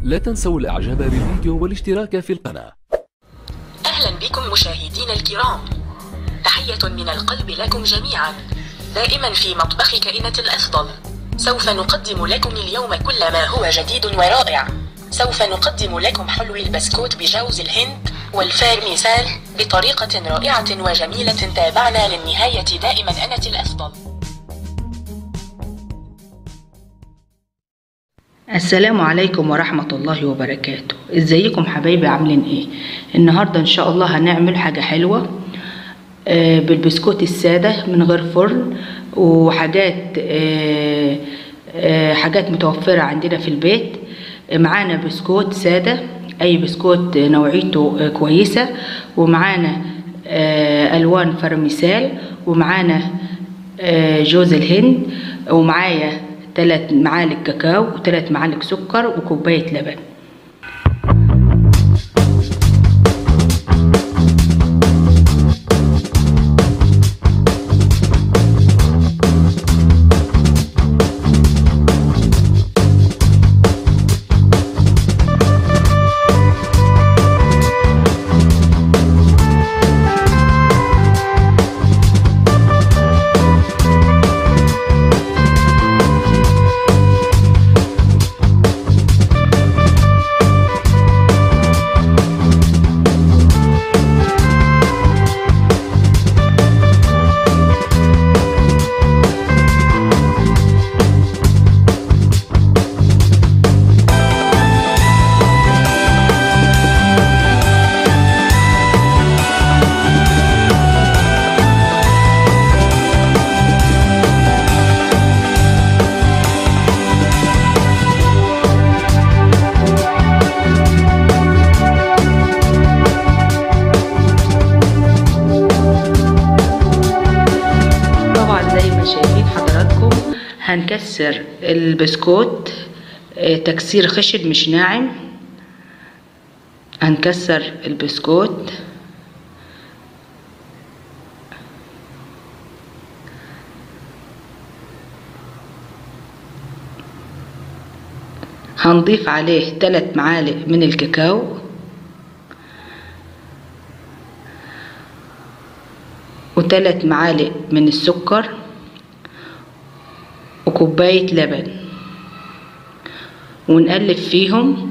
لا تنسوا الاعجاب بالفيديو والاشتراك في القناة أهلا بكم مشاهدينا الكرام تحية من القلب لكم جميعا دائما في مطبخ كائنة الأفضل سوف نقدم لكم اليوم كل ما هو جديد ورائع سوف نقدم لكم حلو البسكوت بجوز الهند والفارميسال بطريقة رائعة وجميلة تابعنا للنهاية دائما أنت الأفضل السلام عليكم ورحمة الله وبركاته ازيكم حبايبي عاملين ايه النهاردة ان شاء الله هنعمل حاجة حلوة آه، بالبسكوت السادة من غير فرن وحاجات آه، آه، حاجات متوفرة عندنا في البيت معانا بسكوت سادة اي بسكوت نوعيته آه، كويسة ومعانا آه، الوان فرميسال ومعانا آه، جوز الهند ومعايا ثلاث معالق كاكاو وثلاث معالق سكر وكوباية لبن طبعا زي ما شايفين حضراتكم هنكسر البسكوت آه، تكسير خشن مش ناعم هنكسر البسكوت هنضيف عليه ثلاث معالق من الكاكاو وثلاث معالق من السكر وكوباية لبن ونقلب فيهم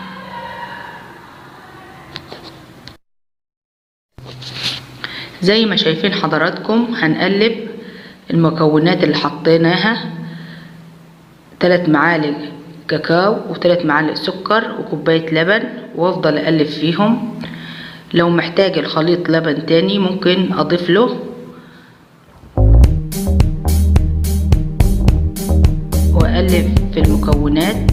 زي ما شايفين حضراتكم هنقلب المكونات اللي حطيناها ثلاث معالق كاكاو وثلاث معالق سكر وكوباية لبن وافضل اقلب فيهم لو محتاج الخليط لبن تاني ممكن اضيف له واقلب في المكونات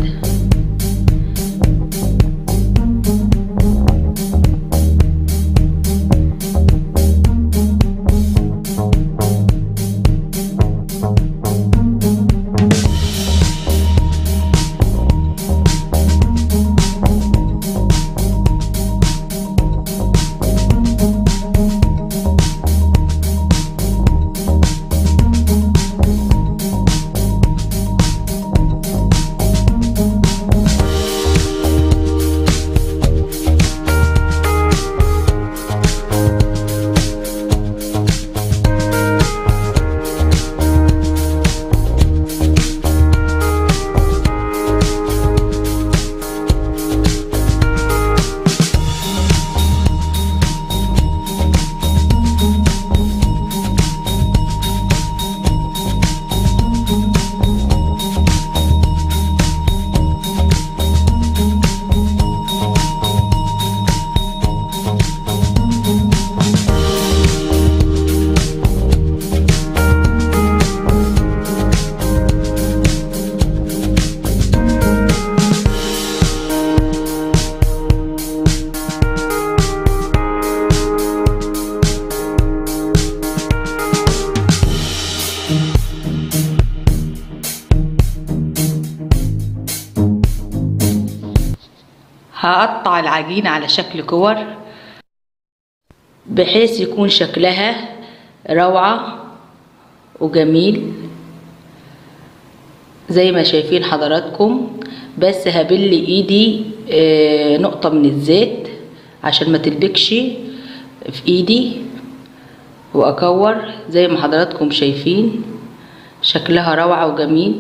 هقطع العجينة على شكل كور بحيث يكون شكلها روعة وجميل زي ما شايفين حضراتكم بس هبل ايدي آه، نقطة من الزيت عشان ما تلبكش في ايدي واكور زي ما حضراتكم شايفين شكلها روعة وجميل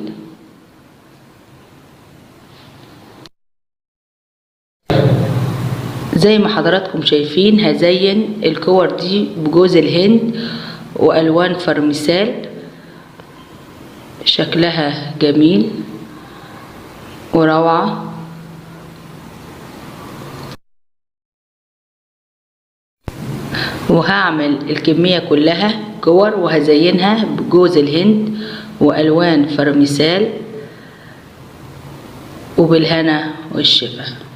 زي ما حضراتكم شايفين هزين الكور دي بجوز الهند والوان فرمسال شكلها جميل وروعة وهعمل الكمية كلها كور وهزينها بجوز الهند وألوان فرمسال وبالهنا والشفا